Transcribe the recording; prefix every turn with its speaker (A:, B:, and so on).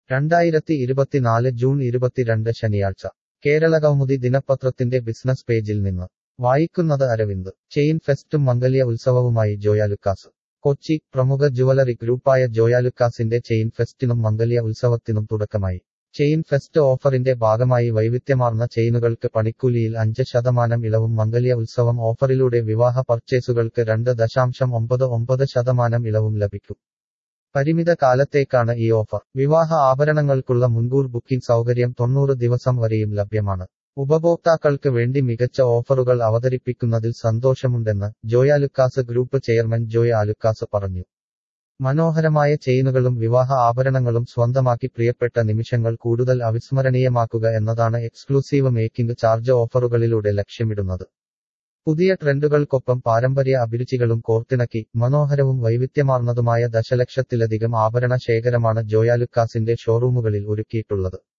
A: രണ്ടായിരത്തി ഇരുപത്തിനാല് ജൂൺ ഇരുപത്തിരണ്ട് ശനിയാഴ്ച കേരള കൗമുദി ദിനപത്രത്തിന്റെ ബിസിനസ് പേജിൽ നിന്ന് വായിക്കുന്നത് അരവിന്ദ് ചെയിൻ ഫെസ്റ്റും മംഗല്യ ഉത്സവവുമായി ജോയാലുക്കാസ് കൊച്ചി പ്രമുഖ ജുവലറി ഗ്രൂപ്പായ ജോയാലുക്കാസിന്റെ ചെയിൻ ഫെസ്റ്റിനും മംഗല്യ ഉത്സവത്തിനും തുടക്കമായി ചെയിൻ ഫെസ്റ്റ് ഓഫറിന്റെ ഭാഗമായി വൈവിധ്യമാർന്ന ചെയിനുകൾക്ക് പണിക്കൂലിയിൽ അഞ്ച് ശതമാനം ഇളവും മംഗല്യ ഉത്സവം ഓഫറിലൂടെ വിവാഹ പർച്ചേസുകൾക്ക് രണ്ട് ദശാംശം ഒമ്പത് ഒമ്പത് ശതമാനം ഇളവും ലഭിക്കും പരിമിത കാലത്തേക്കാണ് ഈ ഓഫർ വിവാഹ ആഭരണങ്ങൾക്കുള്ള മുൻകൂർ ബുക്കിംഗ് സൗകര്യം തൊണ്ണൂറ് ദിവസം വരെയും ലഭ്യമാണ് ഉപഭോക്താക്കൾക്ക് വേണ്ടി മികച്ച ഓഫറുകൾ അവതരിപ്പിക്കുന്നതിൽ സന്തോഷമുണ്ടെന്ന് Joyalukkas group chairman Joy Alukkas പറഞ്ഞു മനോഹരമായ ചെയിനുകളും വിവാഹ ആഭരണങ്ങളും സ്വന്തമാക്കി പ്രിയപ്പെട്ട നിമിഷങ്ങൾ കൂടുതൽ അവിസ്മരണീയമാക്കുക എന്നതാണ് എക്സ്ക്ലൂസീവ് മേക്കിംഗ് ചാർജ് ഓഫറുകളിലൂടെ ലക്ഷ്യമിടുന്നത് പുതിയ ട്രെൻഡുകൾക്കൊപ്പം പാരമ്പര്യ അഭിരുചികളും കോർത്തിണക്കി മനോഹരവും വൈവിധ്യമാർന്നതുമായ ദശലക്ഷത്തിലധികം ആഭരണ ശേഖരമാണ് ജോയാലുക്കാസിന്റെ ഷോറൂമുകളിൽ ഒരുക്കിയിട്ടുള്ളത്